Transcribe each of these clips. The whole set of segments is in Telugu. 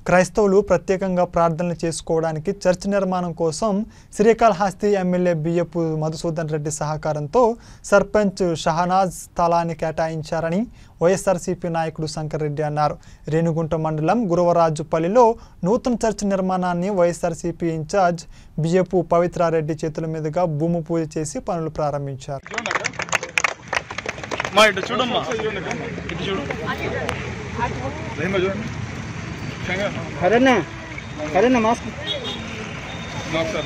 క్రైస్తవులు ప్రత్యేకంగా ప్రార్థనలు చేసుకోవడానికి చర్చ్ నిర్మాణం కోసం శ్రీకాళహస్తి ఎమ్మెల్యే బియ్యపు మధుసూదన్ రెడ్డి సహకారంతో సర్పంచ్ షహనాజ్ స్థలాన్ని కేటాయించారని వైఎస్ఆర్సీపీ నాయకుడు శంకర్ రెడ్డి అన్నారు రేణుగుంట మండలం గురవరాజుపల్లిలో నూతన చర్చ్ నిర్మాణాన్ని వైఎస్ఆర్సీపీ ఇన్ఛార్జ్ బియ్యపు పవిత్రారెడ్డి చేతుల మీదుగా భూమి పూజ చేసి పనులు ప్రారంభించారు మా ఇటు చూడమ్మా ఇటు చూడు రహీమా చూడండి శంగా, సరేనా సరేనా మాస్క్ నా ఒకసారి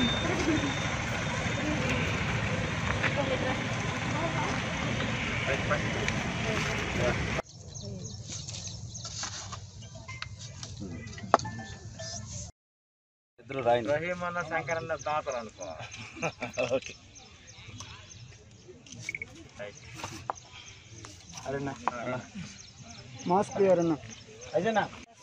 ఇద్దరు రాయండి రహీమన్న శంకరన్న దాతలు అనుకో ఓకే అరేనా మాస్క్ ఎవరన్నా అదేనా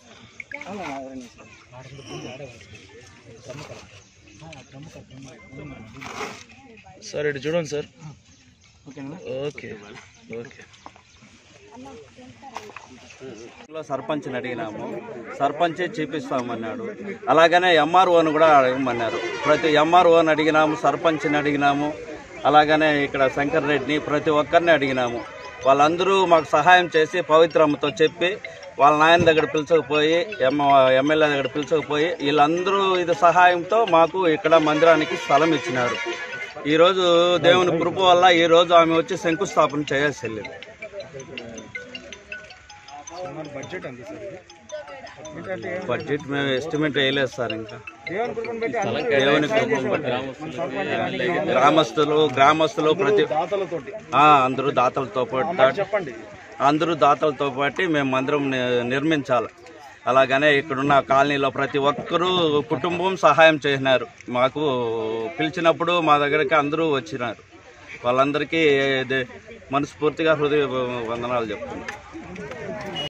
సార్ ఇటు చూడండి సార్ ఓకేనా ఓకే ఓకే లో సర్పంచ్ని అడిగినాము సర్పంచే చూపిస్తామన్నాడు అలాగనే ఎంఆర్ఓని కూడా అడగమన్నారు ప్రతి ఎంఆర్ఓని అడిగినాము సర్పంచ్ని అడిగినాము అలాగనే ఇక్కడ శంకర్ రెడ్డిని ప్రతి ఒక్కరిని అడిగినాము వాళ్ళందరూ మాకు సహాయం చేసి పవిత్రమ్మతో చెప్పి వాళ్ళ నాయన దగ్గర పిలుచకపోయి ఎమ్ ఎమ్మెల్యే దగ్గర పిలుచకపోయి వీళ్ళందరూ ఇది సహాయంతో మాకు ఇక్కడ మందిరానికి స్థలం ఇచ్చినారు ఈరోజు దేవుని కృప వల్ల ఈ రోజు ఆమె వచ్చి శంకుస్థాపన చేయాల్సి వెళ్ళింది బడ్జెట్ మేము ఎస్టిమేట్ వేయలేదు సార్ ఇంకా దేవుని కృపను బట్టి గ్రామస్తులు గ్రామస్తులు ప్రతి దాతలతోటి ఆ, అందరూ దాతలతో పాటు చెప్పండి అందరూ దాతలతో పాటు మేము మందిరం ని- నిర్మించాలి అలాగనే ఇక్కడున్న కాలనీలో ప్రతి ఒక్కరూ కుటుంబం సహాయం చేసినారు మాకు పిలిచినప్పుడు మా దగ్గరికి అందరూ వచ్చినారు వాళ్ళందరికీ ఇది మనస్ఫూర్తిగా హృదయ వందనాలు చెప్తున్నాను